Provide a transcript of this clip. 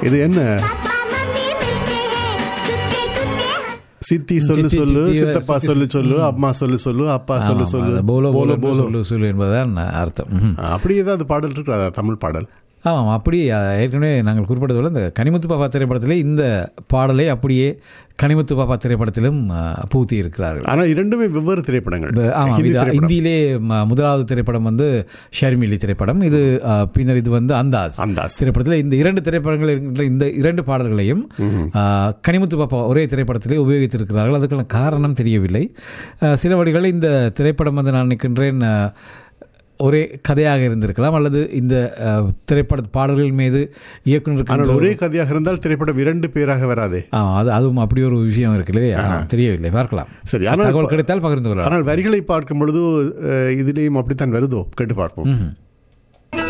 இது என்ன சித்தி சொல்லு சித்தி, சொல்லு சித்தி, சித்தப்பா சித்தி, சொல்லு சொல்லு அம்மா சொல்லு சொல்லு அப்பா சொல்லு ஆமாம், சொல்லு அது போலோ போலோ போலோ போலோ சொல்லு சொல்லு என்பதுதான் அர்த்தம் ம்ஹும். அப்படி ஏதாவது பாடல் இருக்கு தமிழ் பாடல் ஆமாம் அப்படி அஹ், ஏற்கனவே நாங்கள் குறிப்பிட்டது போல இந்த கனிமுத்து பாப்பா திரைப்படத்திலே இந்த பாடலை அப்படியே கனிமுத்து பாப்பா திரைப்படத்திலும் அஹ், பூத்தி இருக்கிறார்கள் ஆனா இரண்டுமே வெவ்வேறு திரைப்படங்கள் இப்ப, ஆமாம் ஹிந்தி இது திரைப்படம். இந்தியிலே ம- முதலாவது திரைப்படம் வந்து ஷர்மிலி திரைப்படம் இது அஹ், பின்னர் இது வந்து அந்தாஸ் அந்தாஸ். திரைப்படத்தில் இந்த இரண்டு திரைப்படங்கள் இருக்கின்ற இந்த இரண்டு பாடல்களையும் அஹ், கனிமுத்து பாப்பா ஒரே திரைப்படத்திலே உபயோகித்திருக்கிறார்கள் அதுக்கான காரணம் தெரியவில்லை அஹ், சில வழிகளில் இந்த திரைப்படம் வந்து நான் நினைக்கின்றேன் அஹ், ஒரே கதையாக இருந்திருக்கலாம் அல்லது இந்த அஹ், திரைப்பட பாடல்கள் மீது இயக்குனருக்கு ஆனால் ஒரே கதையாக இருந்தால் திரைப்படம் இரண்டு பேராக வராதே ஆ, அது அதுவும் அப்படி ஒரு விஷயம் இருக்கு இல்லையா தெரியவில்லை பார்க்கலாம் சரி ஆனால் தகவல் கிடைத்தால் பகிர்ந்து கொள்ளலாம் ஆனால் வரிகளை பார்க்கும் பொழுது அஹ், இதிலேயும் அப்படித்தான் வருதோ கேட்டு பார்ப்போம் ம்ஹும்.